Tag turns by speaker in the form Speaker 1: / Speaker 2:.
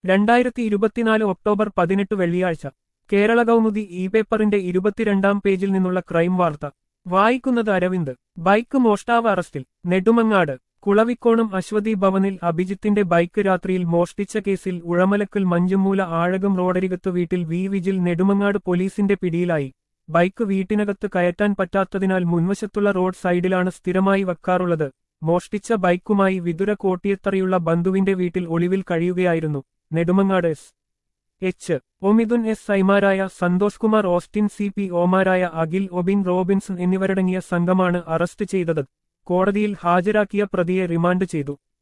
Speaker 1: രണ്ടായിരത്തി ഇരുപത്തിനാല് ഒക്ടോബർ പതിനെട്ട് വെള്ളിയാഴ്ച കേരള കൗമുദി ഇ പേപ്പറിന്റെ ഇരുപത്തിരണ്ടാം പേജിൽ നിന്നുള്ള ക്രൈം വാർത്ത വായിക്കുന്നത് അരവിന്ദ് ബൈക്ക് മോഷ്ടാവ് അറസ്റ്റിൽ നെടുമങ്ങാട് കുളവിക്കോണം അശ്വതി ഭവനിൽ അഭിജിത്തിന്റെ ബൈക്ക് രാത്രിയിൽ മോഷ്ടിച്ച കേസിൽ ഉഴമലക്കൽ മഞ്ചുമൂല ആഴകം റോഡരികത്ത് വീട്ടിൽ വി വിജിൽ നെടുമങ്ങാട് പോലീസിന്റെ പിടിയിലായി ബൈക്ക് വീട്ടിനകത്ത് കയറ്റാൻ പറ്റാത്തതിനാൽ മുൻവശത്തുള്ള റോഡ് സൈഡിലാണ് സ്ഥിരമായി വെക്കാറുള്ളത് മോഷ്ടിച്ച ബൈക്കുമായി വിതുര കോട്ടിയത്തറയുള്ള ബന്ധുവിന്റെ വീട്ടിൽ ഒളിവിൽ കഴിയുകയായിരുന്നു നെടുമങ്ങാട് എസ് എച്ച് ഒമിതുൻ എസ് ഐമാരായ Santhosh Kumar Austin C P ഒമാരായ Akhil ഒബിൻ Robinson എന്നിവരടങ്ങിയ സംഘമാണ് അറസ്റ്റ് ചെയ്തത് കോടതിയിൽ ഹാജരാക്കിയ പ്രതിയെ റിമാൻഡ് ചെയ്തു